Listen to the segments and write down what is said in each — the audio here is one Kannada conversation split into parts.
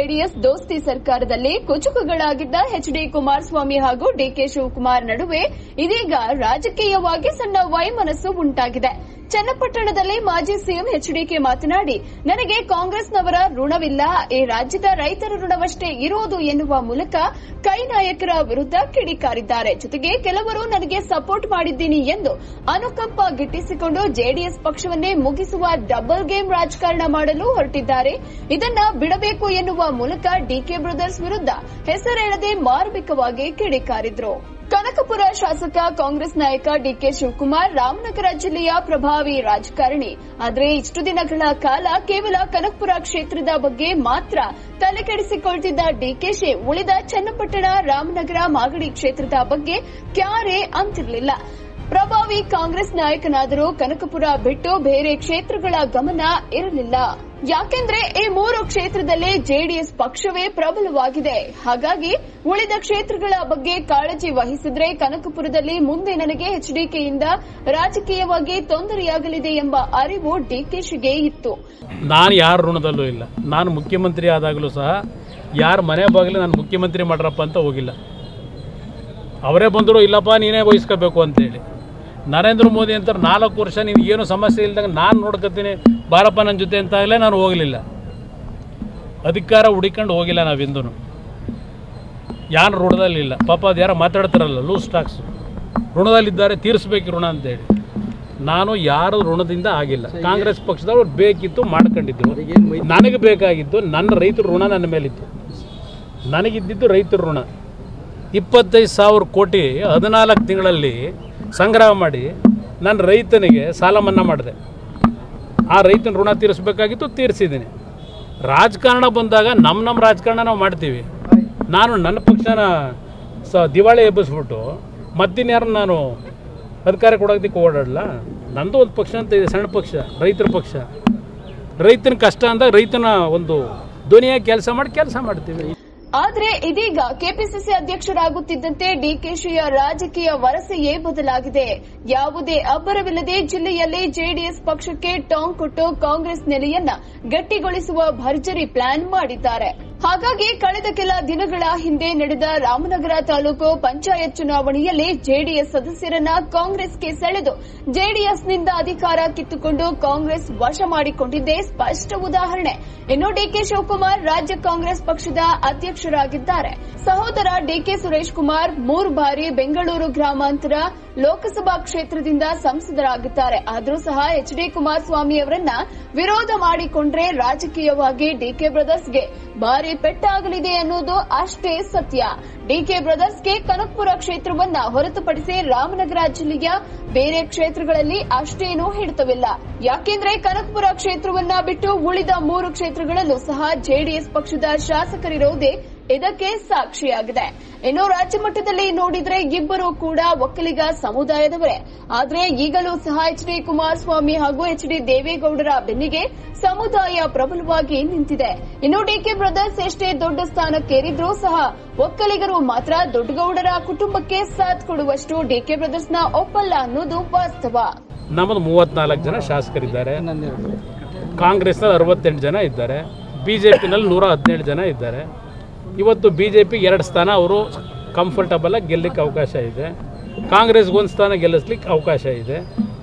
ಜೆಡಿಎಸ್ ದೋಸ್ತಿ ಸರ್ಕಾರದಲ್ಲಿ ಕುಚುಕುಗಳಾಗಿದ್ದ ಎಚ್ ಡಿ ಕುಮಾರಸ್ವಾಮಿ ಹಾಗೂ ಡಿಕೆ ಶಿವಕುಮಾರ್ ನಡುವೆ ಇದೀಗ ರಾಜಕೀಯವಾಗಿ ಸಣ್ಣ ವೈಮನಸ್ಸು ಉಂಟಾಗಿದೆ ಚನ್ನಪಟ್ಟಣದಲ್ಲಿ ಮಾಜಿ ಸಿಎಂ ಎಚ್ಡಿಕೆ ಮಾತನಾಡಿ ನನಗೆ ಕಾಂಗ್ರೆಸ್ನವರ ಋಣವಿಲ್ಲ ಈ ರಾಜ್ಯದ ರೈತರ ಋಣವಷ್ಟೇ ಇರುವುದು ಎನ್ನುವ ಮೂಲಕ ಕೈ ನಾಯಕರ ವಿರುದ್ಧ ಕಿಡಿಕಾರಿದ್ದಾರೆ ಜೊತೆಗೆ ಕೆಲವರು ನನಗೆ ಸಪೋರ್ಟ್ ಮಾಡಿದ್ದೀನಿ ಎಂದು ಅನುಕಂಪ ಗಿಟ್ಟಿಸಿಕೊಂಡು ಜೆಡಿಎಸ್ ಪಕ್ಷವನ್ನೇ ಮುಗಿಸುವ ಡಬಲ್ ಗೇಮ್ ರಾಜಕಾರಣ ಮಾಡಲು ಹೊರಟಿದ್ದಾರೆ ಇದನ್ನ ಬಿಡಬೇಕು ಎನ್ನುವ ಮೂಲಕ ಡಿಕೆ ಬ್ರದರ್ಸ್ ವಿರುದ್ಧ ಹೆಸರೆಳದೆ ಮಾರ್ಮಿಕವಾಗಿ ಕಿಡಿಕಾರಿದ್ರು ಕನಕಪುರ ಶಾಸಕ ಕಾಂಗ್ರೆಸ್ ನಾಯಕ ಡಿಕೆ ಶಿವಕುಮಾರ್ ರಾಮನಗರ ಜಿಲ್ಲೆಯ ಪ್ರಭಾವಿ ರಾಜಕಾರಣಿ ಆದರೆ ಇಷ್ಟು ದಿನಗಳ ಕಾಲ ಕೇವಲ ಕನಕಪುರ ಕ್ಷೇತ್ರದ ಬಗ್ಗೆ ಮಾತ್ರ ತಲೆಕೆಡಿಸಿಕೊಳ್ತಿದ್ದ ಡಿಕೆಶಿ ಉಳಿದ ಚನ್ನಪಟ್ಟಣ ರಾಮನಗರ ಮಾಗಡಿ ಕ್ಷೇತ್ರದ ಬಗ್ಗೆ ಕ್ಯಾರೆ ಅಂತಿರಲಿಲ್ಲ ಪ್ರಭಾವಿ ಕಾಂಗ್ರೆಸ್ ನಾಯಕನಾದರೂ ಕನಕಪುರ ಬಿಟ್ಟು ಬೇರೆ ಕ್ಷೇತ್ರಗಳ ಗಮನ ಇರಲಿಲ್ಲ ಯಾಕೆಂದ್ರೆ ಈ ಮೂರು ಕ್ಷೇತ್ರದಲ್ಲಿ ಜೆಡಿಎಸ್ ಪಕ್ಷವೇ ಪ್ರಬಲವಾಗಿದೆ ಹಾಗಾಗಿ ಉಳಿದ ಕ್ಷೇತ್ರಗಳ ಬಗ್ಗೆ ಕಾಳಜಿ ವಹಿಸಿದ್ರೆ ಕನಕಪುರದಲ್ಲಿ ಮುಂದೆ ನನಗೆ ಎಚ್ಡಿಕೆಯಿಂದ ರಾಜಕೀಯವಾಗಿ ತೊಂದರೆಯಾಗಲಿದೆ ಎಂಬ ಅರಿವು ಡಿಕೆಶಿಗೆ ಇತ್ತು ನಾನು ಯಾರ ಋಣದಲ್ಲೂ ಇಲ್ಲ ನಾನು ಮುಖ್ಯಮಂತ್ರಿ ಆದಾಗಲೂ ಸಹ ಯಾರ ಮನೆ ಬಾಗಿಲು ನಾನು ಮುಖ್ಯಮಂತ್ರಿ ಮಾಡ್ರಪ್ಪ ಅಂತ ಹೋಗಿಲ್ಲ ಅವರೇ ಬಂದರು ಇಲ್ಲಪ್ಪ ನೀನೇ ವಹಿಸ್ಕೋಬೇಕು ಅಂತೇಳಿ ನರೇಂದ್ರ ಮೋದಿ ಅಂತ ನಾಲ್ಕು ವರ್ಷ ನೀನು ಏನು ಸಮಸ್ಯೆ ಇಲ್ದಾಗ ನಾನು ನೋಡ್ಕೊತೀನಿ ಬಾರಪ್ಪ ನನ್ನ ಜೊತೆ ಅಂತಾಗಲೇ ನಾನು ಹೋಗಲಿಲ್ಲ ಅಧಿಕಾರ ಹುಡಿಕೊಂಡು ಹೋಗಿಲ್ಲ ನಾವೆಂದೂ ಯಾರು ಋಣದಲ್ಲಿಲ್ಲ ಪಾಪ ಅದು ಯಾರೋ ಮಾತಾಡ್ತಾರಲ್ಲ ಲೂಸ್ ಸ್ಟಾಕ್ಸ್ ಋಣದಲ್ಲಿದ್ದಾರೆ ತೀರಿಸ್ಬೇಕು ಋಣ ಅಂತೇಳಿ ನಾನು ಯಾರು ಋಣದಿಂದ ಆಗಿಲ್ಲ ಕಾಂಗ್ರೆಸ್ ಪಕ್ಷದವ್ರು ಬೇಕಿತ್ತು ಮಾಡ್ಕೊಂಡಿದ್ರು ನನಗೆ ಬೇಕಾಗಿದ್ದು ನನ್ನ ರೈತರ ಋಣ ನನ್ನ ಮೇಲಿತ್ತು ನನಗಿದ್ದಿದ್ದು ರೈತರ ಋಣ ಇಪ್ಪತ್ತೈದು ಸಾವಿರ ಕೋಟಿ ಹದಿನಾಲ್ಕು ತಿಂಗಳಲ್ಲಿ ಸಂಗ್ರಹ ಮಾಡಿ ನನ್ನ ರೈತನಿಗೆ ಸಾಲ ಮನ್ನಾ ಮಾಡಿದೆ ಆ ರೈತನ ಋಣ ತೀರಿಸ್ಬೇಕಾಗಿತ್ತು ತೀರಿಸಿದ್ದೀನಿ ರಾಜಕಾರಣ ಬಂದಾಗ ನಮ್ಮ ನಮ್ಮ ರಾಜಕಾರಣ ನಾವು ಮಾಡ್ತೀವಿ ನಾನು ನನ್ನ ಪಕ್ಷನ ಸ ದಿವಾಳಿ ಎಬ್ಬಿಸ್ಬಿಟ್ಟು ಮತ್ತಿನ್ಯಾರು ನಾನು ಅಧಿಕಾರ ಕೊಡೋದಕ್ಕೆ ಓಡಾಡಲ್ಲ ನಂದು ಒಂದು ಪಕ್ಷ ಅಂತ ಇದೆ ಸಣ್ಣ ಪಕ್ಷ ರೈತರ ಪಕ್ಷ ರೈತನ ಕಷ್ಟ ಅಂದಾಗ ರೈತನ ಒಂದು ಧ್ವನಿಯಾಗಿ ಕೆಲಸ ಮಾಡಿ ಕೆಲಸ ಮಾಡ್ತೀವಿ ಆದ್ರೆ ಇದೀಗ ಕೆಪಿಸಿಸಿ ಅಧ್ಯಕ್ಷರಾಗುತ್ತಿದ್ದಂತೆ ಡಿಕೆಶಿಯ ರಾಜಕೀಯ ವರಸೆಯೇ ಬದಲಾಗಿದೆ ಯಾವುದೇ ಅಬ್ಬರವಿಲ್ಲದೆ ಜಿಲ್ಲೆಯಲ್ಲಿ ಜೆಡಿಎಸ್ ಪಕ್ಷಕ್ಕೆ ಟಾಂಗ್ ಕೊಟ್ಟು ಕಾಂಗ್ರೆಸ್ ನೆಲೆಯನ್ನ ಗಟ್ಟಿಗೊಳಿಸುವ ಭರ್ಜರಿ ಪ್ಲಾನ್ ಮಾಡಿದ್ದಾರೆ ಹಾಗಾಗಿ ಕಳೆದ ಕೆಲ ದಿನಗಳ ಹಿಂದೆ ನಡೆದ ರಾಮನಗರ ತಾಲೂಕು ಪಂಚಾಯತ್ ಚುನಾವಣೆಯಲ್ಲಿ ಜೆಡಿಎಸ್ ಸದಸ್ಯರನ್ನ ಕಾಂಗ್ರೆಸ್ಗೆ ಸೆಳೆದು ಜೆಡಿಎಸ್ನಿಂದ ಅಧಿಕಾರ ಕಿತ್ತುಕೊಂಡು ಕಾಂಗ್ರೆಸ್ ವಶ ಮಾಡಿಕೊಂಡಿದ್ದೇ ಸ್ಪಷ್ಟ ಉದಾಹರಣೆ ಇನ್ನು ಡಿಕೆ ಶಿವಕುಮಾರ್ ರಾಜ್ಯ ಕಾಂಗ್ರೆಸ್ ಪಕ್ಷದ ಅಧ್ಯಕ್ಷರಾಗಿದ್ದಾರೆ ಸಹೋದರ ಡಿಕೆ ಸುರೇಶ್ ಕುಮಾರ್ ಮೂರು ಬಾರಿ ಬೆಂಗಳೂರು ಗ್ರಾಮಾಂತರ ಲೋಕಸಭಾ ಕ್ಷೇತ್ರದಿಂದ ಸಂಸದರಾಗಿದ್ದಾರೆ ಆದರೂ ಸಹ ಎಚ್ ಡಿ ಕುಮಾರಸ್ವಾಮಿ ಅವರನ್ನ ವಿರೋಧ ಮಾಡಿಕೊಂಡ್ರೆ ರಾಜಕೀಯವಾಗಿ ಡಿಕೆ ಬ್ರದರ್ಸ್ಗೆ ಭಾರಿ ಪೆಟ್ಟಾಗಲಿದೆ ಅನ್ನೋದು ಅಷ್ಟೇ ಸತ್ಯ ಡಿಕೆ ಬ್ರದರ್ಸ್ಗೆ ಕನಕಪುರ ಕ್ಷೇತ್ರವನ್ನ ಹೊರತುಪಡಿಸಿ ರಾಮನಗರ ಜಿಲ್ಲೆಯ ಬೇರೆ ಕ್ಷೇತ್ರಗಳಲ್ಲಿ ಅಷ್ಟೇನೂ ಹಿಡಿತವಿಲ್ಲ ಯಾಕೆಂದ್ರೆ ಕನಕಪುರ ಕ್ಷೇತ್ರವನ್ನ ಬಿಟ್ಟು ಉಳಿದ ಮೂರು ಕ್ಷೇತ್ರಗಳಲ್ಲೂ ಸಹ ಜೆಡಿಎಸ್ ಪಕ್ಷದ ಶಾಸಕರಿರೋದೇ ಇದಕ್ಕೆ ಸಾಕ್ಷಿಯಾಗಿದೆ ಇನ್ನು ರಾಜ್ಯ ಮಟ್ಟದಲ್ಲಿ ನೋಡಿದ್ರೆ ಇಬ್ಬರು ಕೂಡ ಒಕ್ಕಲಿಗ ಸಮುದಾಯದವರೇ ಆದ್ರೆ ಈಗಲೂ ಸಹ ಎಚ್ ಡಿ ಕುಮಾರಸ್ವಾಮಿ ಹಾಗೂ ಎಚ್ ಡಿ ದೇವೇಗೌಡರ ಬೆನ್ನಿಗೆ ಸಮುದಾಯ ಪ್ರಬಲವಾಗಿ ನಿಂತಿದೆ ಇನ್ನು ಡಿಕೆ ಬ್ರದರ್ಸ್ ಎಷ್ಟೇ ದೊಡ್ಡ ಸ್ಥಾನಕ್ಕೇರಿದ್ರೂ ಸಹ ಒಕ್ಕಲಿಗರು ಮಾತ್ರ ದೊಡ್ಡಗೌಡರ ಕುಟುಂಬಕ್ಕೆ ಸಾಥ್ ಕೊಡುವಷ್ಟು ಡಿಕೆ ಬ್ರದರ್ಸ್ನ ಒಪ್ಪಲ್ಲ ಅನ್ನೋದು ವಾಸ್ತವ ನಮ್ಮದು ಮೂವತ್ನಾಲ್ಕು ಜನ ಶಾಸಕರಿದ್ದಾರೆ ಕಾಂಗ್ರೆಸ್ನಲ್ಲಿ ಅರವತ್ತೆಂಟು ಜನ ಇದ್ದಾರೆ ಬಿ ಜೆ ಪಿನಲ್ಲಿ ನೂರ ಹದಿನೇಳು ಜನ ಇದ್ದಾರೆ ಇವತ್ತು ಬಿ ಜೆ ಪಿ ಎರಡು ಸ್ಥಾನ ಅವರು ಕಂಫರ್ಟಬಲಾಗಿ ಗೆಲ್ಲಕ್ಕೆ ಅವಕಾಶ ಇದೆ ಕಾಂಗ್ರೆಸ್ಗೆ ಒಂದು ಸ್ಥಾನ ಗೆಲ್ಲಿಸ್ಲಿಕ್ಕೆ ಅವಕಾಶ ಇದೆ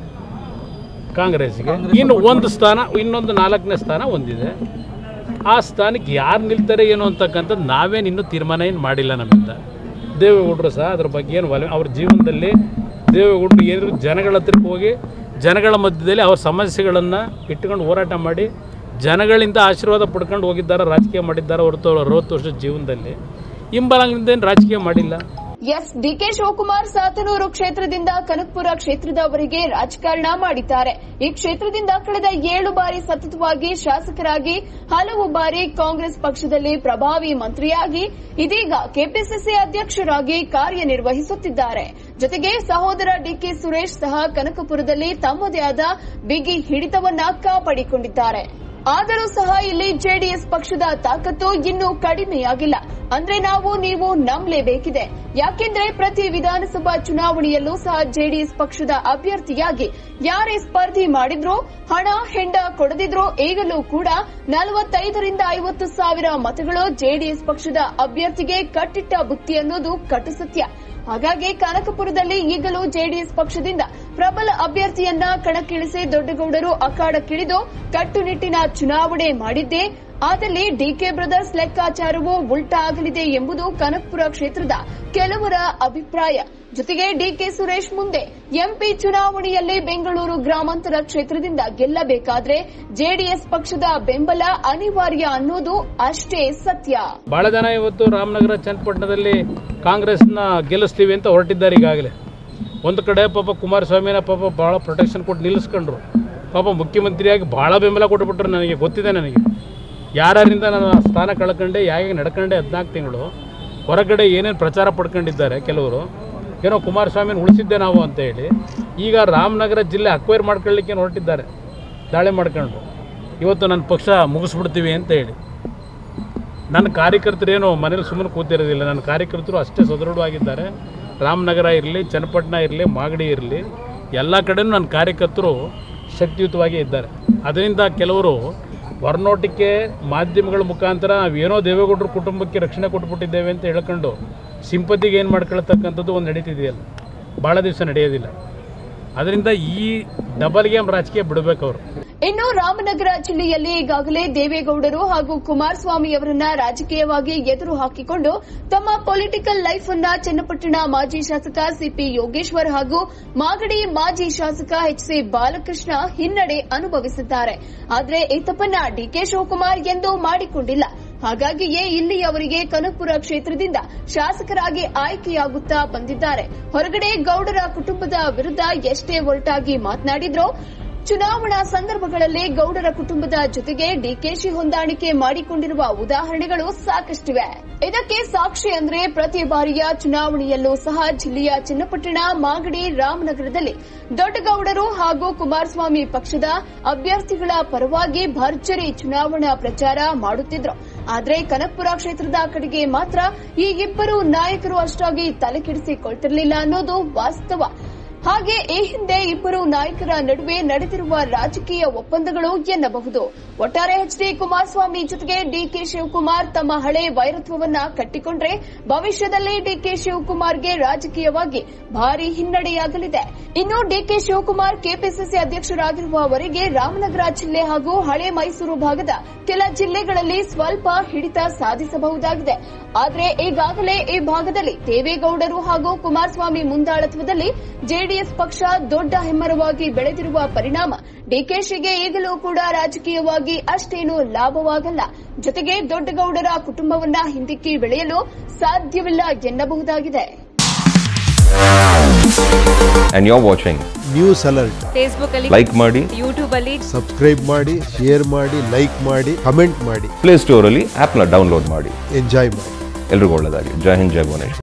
ಕಾಂಗ್ರೆಸ್ಗೆ ಇನ್ನು ಒಂದು ಸ್ಥಾನ ಇನ್ನೊಂದು ನಾಲ್ಕನೇ ಸ್ಥಾನ ಒಂದಿದೆ ಆ ಸ್ಥಾನಕ್ಕೆ ಯಾರು ನಿಲ್ತಾರೆ ಏನು ಅಂತಕ್ಕಂಥದ್ದು ನಾವೇನು ಇನ್ನೂ ತೀರ್ಮಾನ ಏನು ಮಾಡಿಲ್ಲ ನಮ್ಮಿಂದ ದೇವೇಗೌಡರು ಸಹ ಅದ್ರ ಬಗ್ಗೆ ಏನು ಒಲ ಅವ್ರ ಜೀವನದಲ್ಲಿ ದೇವೇಗೌಡರು ಏನಾದ್ರು ಜನಗಳ ಹತ್ರಕ್ಕೆ ಹೋಗಿ ಜನಗಳ ಮಧ್ಯದಲ್ಲಿ ಅವ್ರ ಸಮಸ್ಯೆಗಳನ್ನು ಇಟ್ಕೊಂಡು ಹೋರಾಟ ಮಾಡಿ ಜನಗಳಿಂದ ಆಶೀರ್ವಾದ ಪಡ್ಕೊಂಡು ಹೋಗಿದ್ದಾರೆ ರಾಜಕೀಯ ಮಾಡಿದ್ದಾರೆ ಹೊರತು ಅವ್ರ ಅರವತ್ತು ವರ್ಷದ ಜೀವನದಲ್ಲಿ ಹಿಂಬಲದಿಂದ ಏನು ರಾಜಕೀಯ ಮಾಡಿಲ್ಲ ಎಸ್ ಡಿಕೆ ಶಿವಕುಮಾರ್ ಸಾತನೂರು ಕ್ಷೇತ್ರದಿಂದ ಕನಕಪುರ ಕ್ಷೇತ್ರದವರೆಗೆ ರಾಜಕಾರಣ ಮಾಡಿದ್ದಾರೆ ಈ ಕ್ಷೇತ್ರದಿಂದ ಕಳೆದ ಏಳು ಬಾರಿ ಸತತವಾಗಿ ಶಾಸಕರಾಗಿ ಹಲವು ಬಾರಿ ಕಾಂಗ್ರೆಸ್ ಪಕ್ಷದಲ್ಲಿ ಪ್ರಭಾವಿ ಮಂತ್ರಿಯಾಗಿ ಇದೀಗ ಕೆಪಿಸಿಸಿ ಅಧ್ಯಕ್ಷರಾಗಿ ಕಾರ್ಯನಿರ್ವಹಿಸುತ್ತಿದ್ದಾರೆ ಜೊತೆಗೆ ಸಹೋದರ ಡಿಕೆ ಸುರೇಶ್ ಸಹ ಕನಕಪುರದಲ್ಲಿ ತಮ್ಮದೇ ಆದ ಬಿಗಿ ಹಿಡಿತವನ್ನ ಕಾಪಾಡಿಕೊಂಡಿದ್ದಾರೆ ಆದರೂ ಸಹ ಇಲ್ಲಿ ಜೆಡಿಎಸ್ ಪಕ್ಷದ ತಾಕತ್ತು ಇನ್ನೂ ಕಡಿಮೆಯಾಗಿಲ್ಲ ಅಂದ್ರೆ ನಾವು ನೀವು ನಂಬಲೇಬೇಕಿದೆ ಯಾಕೆಂದ್ರೆ ಪ್ರತಿ ವಿಧಾನಸಭಾ ಚುನಾವಣೆಯಲ್ಲೂ ಸಹ ಜೆಡಿಎಸ್ ಪಕ್ಷದ ಅಭ್ಯರ್ಥಿಯಾಗಿ ಯಾರೇ ಸ್ಪರ್ಧೆ ಮಾಡಿದ್ರೋ ಹಣ ಹೆಂಡ ಕೊಡದಿದ್ರೋ ಈಗಲೂ ಕೂಡ ನಲವತ್ತೈದರಿಂದ ಐವತ್ತು ಸಾವಿರ ಮತಗಳು ಜೆಡಿಎಸ್ ಪಕ್ಷದ ಅಭ್ಯರ್ಥಿಗೆ ಕಟ್ಟಿಟ್ಟ ಬುತ್ತಿ ಅನ್ನೋದು ಕಟು ಸತ್ಯ ಹಾಗಾಗಿ ಕನಕಪುರದಲ್ಲಿ ಈಗಲೂ ಜೆಡಿಎಸ್ ಪಕ್ಷದಿಂದ ಪ್ರಬಲ ಅಭ್ಯರ್ಥಿಯನ್ನ ಕಣಕ್ಕಿಳಿಸಿ ದೊಡ್ಡಗೌಡರು ಅಖಾಡಕ್ಕಿಳಿದು ಕಟ್ಟುನಿಟ್ಟಿನ ಚುನಾವಣೆ ಮಾಡಿದ್ದೇ ಆದಲ್ಲಿ ಡಿಕೆ ಬ್ರದರ್ಸ್ ಲೆಕ್ಕಾಚಾರವು ಉಲ್ಟಾ ಆಗಲಿದೆ ಎಂಬುದು ಕನಕಪುರ ಕ್ಷೇತ್ರದ ಕೆಲವರ ಅಭಿಪ್ರಾಯ ಜೊತೆಗೆ ಡಿಕೆ ಸುರೇಶ್ ಮುಂದೆ ಎಂಪಿ ಚುನಾವಣೆಯಲ್ಲಿ ಬೆಂಗಳೂರು ಗ್ರಾಮಾಂತರ ಕ್ಷೇತ್ರದಿಂದ ಗೆಲ್ಲಬೇಕಾದ್ರೆ ಜೆಡಿಎಸ್ ಪಕ್ಷದ ಬೆಂಬಲ ಅನಿವಾರ್ಯ ಅನ್ನೋದು ಅಷ್ಟೇ ಸತ್ಯ ಬಹಳ ಜನ ಇವತ್ತು ರಾಮನಗರ ಚನ್ನಪಟ್ಟಣದಲ್ಲಿ ಕಾಂಗ್ರೆಸ್ನ ಗೆಲ್ಲಿಸ್ತೀವಿ ಅಂತ ಹೊರಟಿದ್ದಾರೆ ಈಗಾಗಲೇ ಒಂದು ಕಡೆ ಪಾಪ ಕುಮಾರಸ್ವಾಮಿನ ಪಾಪ ಭಾಳ ಪ್ರೊಟೆಕ್ಷನ್ ಕೊಟ್ಟು ನಿಲ್ಲಿಸ್ಕೊಂಡ್ರು ಪಾಪ ಮುಖ್ಯಮಂತ್ರಿಯಾಗಿ ಭಾಳ ಬೆಂಬಲ ಕೊಟ್ಟುಬಿಟ್ರು ನನಗೆ ಗೊತ್ತಿದೆ ನನಗೆ ಯಾರ್ಯಾರಿಂದ ನಾನು ಆ ಸ್ಥಾನ ಕಳ್ಕೊಂಡೆ ಹೇಗೆ ನಡ್ಕೊಂಡೆ ಹದಿನಾಲ್ಕು ತಿಂಗಳು ಹೊರಗಡೆ ಏನೇನು ಪ್ರಚಾರ ಪಡ್ಕೊಂಡಿದ್ದಾರೆ ಕೆಲವರು ಏನೋ ಕುಮಾರಸ್ವಾಮಿನ ಉಳಿಸಿದ್ದೆ ನಾವು ಅಂತ ಹೇಳಿ ಈಗ ರಾಮನಗರ ಜಿಲ್ಲೆ ಅಕ್ವೈರ್ ಮಾಡ್ಕೊಳ್ಳಿಕ್ಕೆ ಹೊರಟಿದ್ದಾರೆ ದಾಳಿ ಮಾಡ್ಕೊಂಡು ಇವತ್ತು ನನ್ನ ಪಕ್ಷ ಮುಗಿಸ್ಬಿಡ್ತೀವಿ ಅಂತ ಹೇಳಿ ನನ್ನ ಕಾರ್ಯಕರ್ತರೇನು ಮನೇಲಿ ಸುಮ್ಮನೆ ಕೂತಿರೋದಿಲ್ಲ ನನ್ನ ಕಾರ್ಯಕರ್ತರು ಅಷ್ಟೇ ಸದೃಢವಾಗಿದ್ದಾರೆ ರಾಮನಗರ ಇರಲಿ ಚನ್ನಪಟ್ಟಣ ಇರಲಿ ಮಾಗಡಿ ಇರಲಿ ಎಲ್ಲ ಕಡೆನೂ ನನ್ನ ಕಾರ್ಯಕರ್ತರು ಶಕ್ತಿಯುತವಾಗಿ ಇದ್ದಾರೆ ಅದರಿಂದ ಕೆಲವರು ಹೊರನೋಟಕ್ಕೆ ಮಾಧ್ಯಮಗಳ ಮುಖಾಂತರ ನಾವೇನೋ ದೇವೇಗೌಡರ ಕುಟುಂಬಕ್ಕೆ ರಕ್ಷಣೆ ಕೊಟ್ಬಿಟ್ಟಿದ್ದೇವೆ ಅಂತ ಹೇಳ್ಕೊಂಡು ಸಿಂಪತಿಗೆ ಏನು ಮಾಡ್ಕೊಳ್ತಕ್ಕಂಥದ್ದು ಒಂದು ನಡೀತಿದೆಯಲ್ಲ ಭಾಳ ದಿವಸ ನಡೆಯೋದಿಲ್ಲ ಅದರಿಂದ ಈ ಡಬಲ್ ಗೇಮ್ ರಾಜಕೀಯ ಬಿಡಬೇಕು ಅವರು ಇನ್ನು ರಾಮನಗರ ಜಿಲ್ಲೆಯಲ್ಲಿ ಈಗಾಗಲೇ ದೇವೇಗೌಡರು ಹಾಗೂ ಕುಮಾರಸ್ವಾಮಿ ಅವರನ್ನ ರಾಜಕೀಯವಾಗಿ ಎದುರು ಹಾಕಿಕೊಂಡು ತಮ್ಮ ಪೊಲಿಟಿಕಲ್ ಲೈಫ್ ಅನ್ನ ಚನ್ನಪಟ್ಟಣ ಮಾಜಿ ಶಾಸಕ ಸಿಪಿ ಯೋಗೇಶ್ವರ್ ಹಾಗೂ ಮಾಗಡಿ ಮಾಜಿ ಶಾಸಕ ಎಚ್ ಸಿ ಬಾಲಕೃಷ್ಣ ಹಿನ್ನಡೆ ಅನುಭವಿಸಿದ್ದಾರೆ ಆದರೆ ಈ ತಪ್ಪನ್ನ ಡಿಕೆ ಶಿವಕುಮಾರ್ ಎಂದೂ ಮಾಡಿಕೊಂಡಿಲ್ಲ ಹಾಗಾಗಿಯೇ ಇಲ್ಲಿ ಅವರಿಗೆ ಕನಕಪುರ ಕ್ಷೇತ್ರದಿಂದ ಶಾಸಕರಾಗಿ ಆಯ್ಕೆಯಾಗುತ್ತಾ ಬಂದಿದ್ದಾರೆ ಹೊರಗಡೆ ಗೌಡರ ಕುಟುಂಬದ ವಿರುದ್ಧ ಎಷ್ಟೇ ಒರಟಾಗಿ ಮಾತನಾಡಿದ್ರೋ ಚುನಾವಣಾ ಸಂದರ್ಭಗಳಲ್ಲಿ ಗೌಡರ ಕುಟುಂಬದ ಜೊತೆಗೆ ಡಿಕೆಶಿ ಹೊಂದಾಣಿಕೆ ಮಾಡಿಕೊಂಡಿರುವ ಉದಾಹರಣೆಗಳು ಸಾಕಷ್ಟಿವೆ ಇದಕ್ಕೆ ಸಾಕ್ಷಿ ಅಂದ್ರೆ ಪ್ರತಿ ಬಾರಿಯ ಚುನಾವಣೆಯಲ್ಲೂ ಸಹ ಜಿಲ್ಲೆಯ ಚನ್ನಪಟ್ಟಣ ಮಾಗಡಿ ರಾಮನಗರದಲ್ಲಿ ದೊಡ್ಡಗೌಡರು ಹಾಗೂ ಕುಮಾರಸ್ವಾಮಿ ಪಕ್ಷದ ಅಭ್ಯರ್ಥಿಗಳ ಪರವಾಗಿ ಭರ್ಜರಿ ಚುನಾವಣಾ ಪ್ರಚಾರ ಮಾಡುತ್ತಿದ್ರು ಆದ್ರೆ ಕನಕಪುರ ಕ್ಷೇತ್ರದ ಕಡೆಗೆ ಮಾತ್ರ ಈ ಇಬ್ಬರು ನಾಯಕರು ಅಷ್ಟಾಗಿ ತಲೆಕೆಡಿಸಿಕೊಳ್ತಿರಲಿಲ್ಲ ಅನ್ನೋದು ವಾಸ್ತವ ಹಾಗೆ ಈ ಹಿಂದೆ ಇಬ್ಬರು ನಾಯಕರ ನಡುವೆ ನಡೆದಿರುವ ರಾಜಕೀಯ ಒಪ್ಪಂದಗಳು ಎನ್ನಬಹುದು ಒಟ್ಟಾರೆ ಎಚ್ ಡಿ ಕುಮಾರಸ್ವಾಮಿ ಜೊತೆಗೆ ಡಿಕೆ ಶಿವಕುಮಾರ್ ತಮ್ಮ ಹಳೆ ವೈರತ್ವವನ್ನ ಕಟ್ಟಿಕೊಂಡ್ರೆ ಭವಿಷ್ಯದಲ್ಲಿ ಡಿಕೆ ಶಿವಕುಮಾರ್ಗೆ ರಾಜಕೀಯವಾಗಿ ಭಾರಿ ಹಿನ್ನಡೆಯಾಗಲಿದೆ ಇನ್ನು ಡಿಕೆ ಶಿವಕುಮಾರ್ ಕೆಪಿಸಿಸಿ ಅಧ್ಯಕ್ಷರಾಗಿರುವವರೆಗೆ ರಾಮನಗರ ಜಿಲ್ಲೆ ಹಾಗೂ ಹಳೆ ಮೈಸೂರು ಭಾಗದ ಕೆಲ ಜಿಲ್ಲೆಗಳಲ್ಲಿ ಸ್ವಲ್ಪ ಹಿಡಿತ ಸಾಧಿಸಬಹುದಾಗಿದೆ ಆದರೆ ಈಗಾಗಲೇ ಈ ಭಾಗದಲ್ಲಿ ದೇವೇಗೌಡರು ಹಾಗೂ ಕುಮಾರಸ್ವಾಮಿ ಮುಂದಾಳತ್ವದಲ್ಲಿ ಜೆಡಿಎಸ್ ಪಕ್ಷ ದೊಡ್ಡ ಹೆಮ್ಮರವಾಗಿ ಬೆಳೆದಿರುವ ಪರಿಣಾಮ ಡಿಕೆಶಿಗೆ ಈಗಲೂ ಕೂಡ ರಾಜಕೀಯವಾಗಿ ಅಷ್ಟೇನೂ ಲಾಭವಾಗಲ್ಲ ಜೊತೆಗೆ ದೊಡ್ಡಗೌಡರ ಕುಟುಂಬವನ್ನ ಹಿಂದಿಕ್ಕಿ ಬೆಳೆಯಲು ಸಾಧ್ಯವಿಲ್ಲ ಎನ್ನಬಹುದಾಗಿದೆ and you're watching. News alert Facebook ಅಲ್ಲಿ Like ಮಾಡಿ ಯೂಟ್ಯೂಬ್ ಅಲ್ಲಿ ಸಬ್ಸ್ಕ್ರೈಬ್ ಮಾಡಿ ಶೇರ್ ಮಾಡಿ ಲೈಕ್ ಮಾಡಿ ಕಮೆಂಟ್ ಮಾಡಿ ಪ್ಲೇ ಸ್ಟೋರಲ್ಲಿ ಆ್ಯಪ್ನ ಡೌನ್ಲೋಡ್ ಮಾಡಿ ಎಂಜಾಯ್ ಮಾಡಿ ಎಲ್ರಿಗೂ ಒಳ್ಳೆಯದಾಗಲಿ ಜೈ ಹಿಂದ್ ಜೈ ಭುವನೇಶ್ವರ್